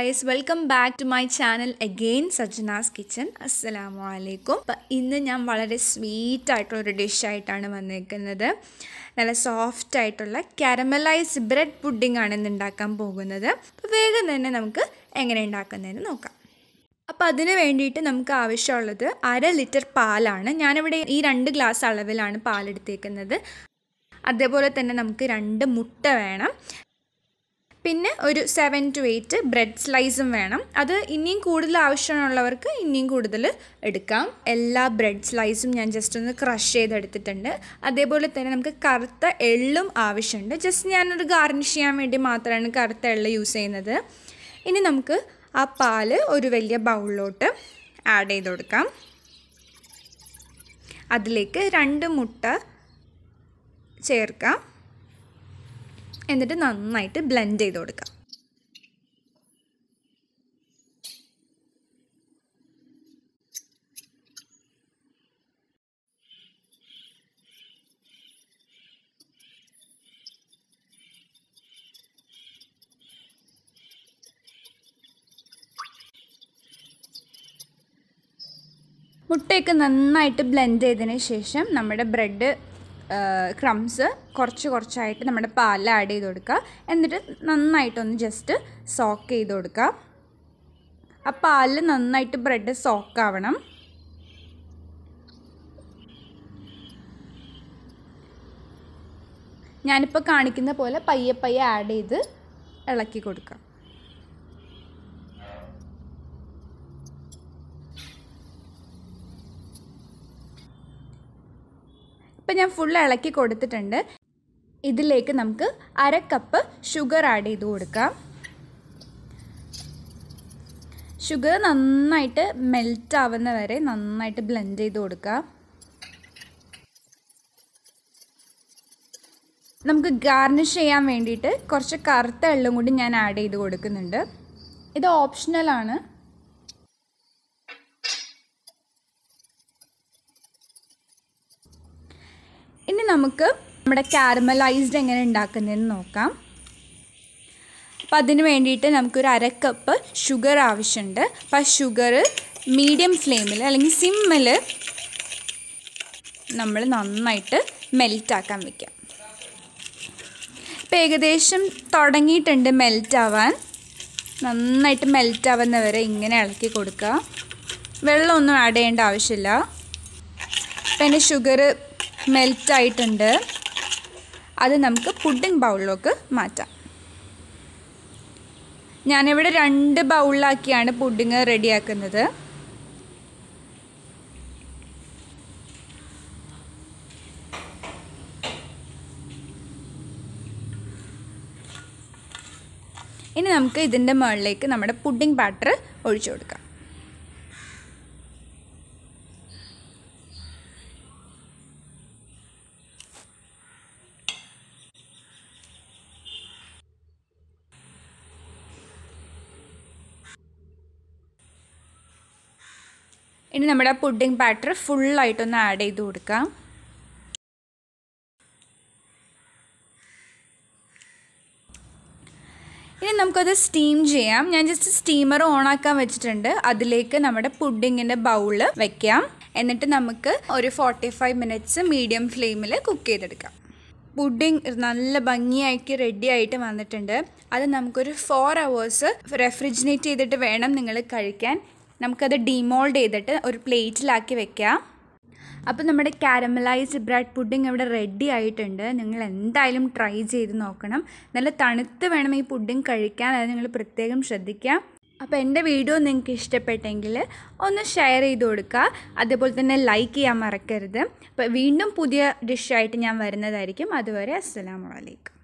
guys welcome back to my channel again Sajna's kitchen അസ്സലാമു അലൈക്കും അപ്പം ഇന്ന് ഞാൻ വളരെ സ്വീറ്റ് ആയിട്ടുള്ളൊരു ഡിഷായിട്ടാണ് വന്നിരിക്കുന്നത് നല്ല സോഫ്റ്റ് ആയിട്ടുള്ള കാരമലൈസ് ബ്രെഡ് പുഡിംഗ് ആണ് ഇന്ന് ഉണ്ടാക്കാൻ പോകുന്നത് അപ്പോൾ വേഗം തന്നെ നമുക്ക് എങ്ങനെ ഉണ്ടാക്കുന്നതെന്ന് നോക്കാം അപ്പോൾ അതിന് വേണ്ടിയിട്ട് നമുക്ക് ആവശ്യമുള്ളത് അര ലിറ്റർ പാലാണ് ഞാനിവിടെ ഈ രണ്ട് ഗ്ലാസ് അളവിലാണ് പാലെടുത്തേക്കുന്നത് അതേപോലെ തന്നെ നമുക്ക് രണ്ട് മുട്ട വേണം പിന്നെ ഒരു സെവൻ ടു എയ്റ്റ് ബ്രെഡ് സ്ലൈസും വേണം അത് ഇനിയും കൂടുതൽ ആവശ്യമുള്ളവർക്ക് ഇനിയും കൂടുതൽ എടുക്കാം എല്ലാ ബ്രെഡ് സ്ലൈസും ഞാൻ ജസ്റ്റ് ഒന്ന് ക്രഷ് ചെയ്തെടുത്തിട്ടുണ്ട് അതേപോലെ തന്നെ നമുക്ക് കറുത്ത എള്ളും ആവശ്യമുണ്ട് ജസ്റ്റ് ഞാനൊരു ഗാർണിഷ് ചെയ്യാൻ വേണ്ടി മാത്രമാണ് കറുത്ത എള്ള് യൂസ് ചെയ്യുന്നത് ഇനി നമുക്ക് ആ പാല് ഒരു വലിയ ബൗളിലോട്ട് ആഡ് ചെയ്ത് കൊടുക്കാം അതിലേക്ക് രണ്ട് മുട്ട ചേർക്കാം എന്നിട്ട് നന്നായിട്ട് ബ്ലെൻഡ് ചെയ്ത് കൊടുക്കാം മുട്ടയൊക്കെ നന്നായിട്ട് ബ്ലെൻഡ് ചെയ്തതിന് ശേഷം നമ്മുടെ ബ്രെഡ് ക്രംസ് കുറച്ച് കുറച്ചായിട്ട് നമ്മുടെ പാലിൽ ആഡ് ചെയ്ത് കൊടുക്കുക എന്നിട്ട് നന്നായിട്ടൊന്ന് ജസ്റ്റ് സോക്ക് ചെയ്ത് കൊടുക്കുക ആ പാലിൽ നന്നായിട്ട് ബ്രെഡ് സോക്ക് ആവണം ഞാനിപ്പോൾ കാണിക്കുന്ന പോലെ പയ്യെ പയ്യെ ആഡ് ചെയ്ത് ഇളക്കി കൊടുക്കുക ഇപ്പം ഞാൻ ഫുൾ ഇളക്കി കൊടുത്തിട്ടുണ്ട് ഇതിലേക്ക് നമുക്ക് അര കപ്പ് ഷുഗർ ആഡ് ചെയ്ത് കൊടുക്കാം ഷുഗർ നന്നായിട്ട് മെൽറ്റ് ആവുന്ന വരെ നന്നായിട്ട് ബ്ലെൻഡ് ചെയ്ത് കൊടുക്കാം നമുക്ക് ഗാർണിഷ് ചെയ്യാൻ വേണ്ടിയിട്ട് കുറച്ച് കറുത്ത എള്ളും കൂടി ഞാൻ ആഡ് ചെയ്ത് കൊടുക്കുന്നുണ്ട് ഇത് ഓപ്ഷണലാണ് ഇനി നമുക്ക് നമ്മുടെ കാരമലൈസ്ഡ് എങ്ങനെ ഉണ്ടാക്കുന്നതെന്ന് നോക്കാം അപ്പം അതിന് വേണ്ടിയിട്ട് നമുക്കൊരു അര കപ്പ് ഷുഗർ ആവശ്യമുണ്ട് അപ്പം ആ ഷുഗർ മീഡിയം ഫ്ലെയിമിൽ അല്ലെങ്കിൽ സിമ്മിൽ നമ്മൾ നന്നായിട്ട് മെൽറ്റാക്കാൻ വെക്കാം ഇപ്പം ഏകദേശം തുടങ്ങിയിട്ടുണ്ട് മെൽറ്റ് ആവാൻ നന്നായിട്ട് മെൽറ്റ് ആവുന്നവരെ ഇങ്ങനെ ഇളക്കി കൊടുക്കുക വെള്ളമൊന്നും ആഡ് ചെയ്യേണ്ട ആവശ്യമില്ല അപ്പം എൻ്റെ ഷുഗർ മെൽറ്റ് ആയിട്ടുണ്ട് അത് നമുക്ക് പുഡിംഗ് ബൗളിലേക്ക് മാറ്റാം ഞാനിവിടെ രണ്ട് ബൗളിലാക്കിയാണ് പുഡിങ് റെഡിയാക്കുന്നത് ഇനി നമുക്ക് ഇതിൻ്റെ മുകളിലേക്ക് നമ്മുടെ പുഡിംഗ് ബാറ്റർ ഒഴിച്ചു കൊടുക്കാം ഇനി നമ്മുടെ പുഡിംഗ് ബാറ്റർ ഫുള്ളായിട്ടൊന്ന് ആഡ് ചെയ്ത് കൊടുക്കാം ഇനി നമുക്കത് സ്റ്റീം ചെയ്യാം ഞാൻ ജസ്റ്റ് സ്റ്റീമർ ഓണാക്കാൻ വെച്ചിട്ടുണ്ട് അതിലേക്ക് നമ്മുടെ പുഡിങ്ങിൻ്റെ ബൗള് വെക്കാം എന്നിട്ട് നമുക്ക് ഒരു ഫോർട്ടി ഫൈവ് മിനിറ്റ്സ് മീഡിയം ഫ്ലെയിമിൽ കുക്ക് ചെയ്തെടുക്കാം പുഡിംഗ് നല്ല ഭംഗിയാക്കി റെഡി ആയിട്ട് വന്നിട്ടുണ്ട് അത് നമുക്കൊരു ഫോർ അവേഴ്സ് റെഫ്രിജിനേറ്റ് ചെയ്തിട്ട് വേണം നിങ്ങൾ കഴിക്കാൻ നമുക്കത് ഡിമോൾഡ് ചെയ്തിട്ട് ഒരു പ്ലേറ്റിലാക്കി വെക്കാം അപ്പോൾ നമ്മുടെ കാരമലൈസ്ഡ് ബ്രെഡ് പുഡിംഗ് ഇവിടെ റെഡി ആയിട്ടുണ്ട് നിങ്ങൾ എന്തായാലും ട്രൈ ചെയ്ത് നോക്കണം നല്ല തണുത്ത് വേണം ഈ പുഡിംഗ് കഴിക്കാൻ അത് നിങ്ങൾ പ്രത്യേകം ശ്രദ്ധിക്കാം അപ്പോൾ എൻ്റെ വീഡിയോ നിങ്ങൾക്ക് ഇഷ്ടപ്പെട്ടെങ്കിൽ ഒന്ന് ഷെയർ ചെയ്ത് കൊടുക്കുക അതേപോലെ തന്നെ ലൈക്ക് ചെയ്യാൻ മറക്കരുത് അപ്പോൾ വീണ്ടും പുതിയ ഡിഷായിട്ട് ഞാൻ വരുന്നതായിരിക്കും അതുവരെ അസ്സലാമു അലൈക്കും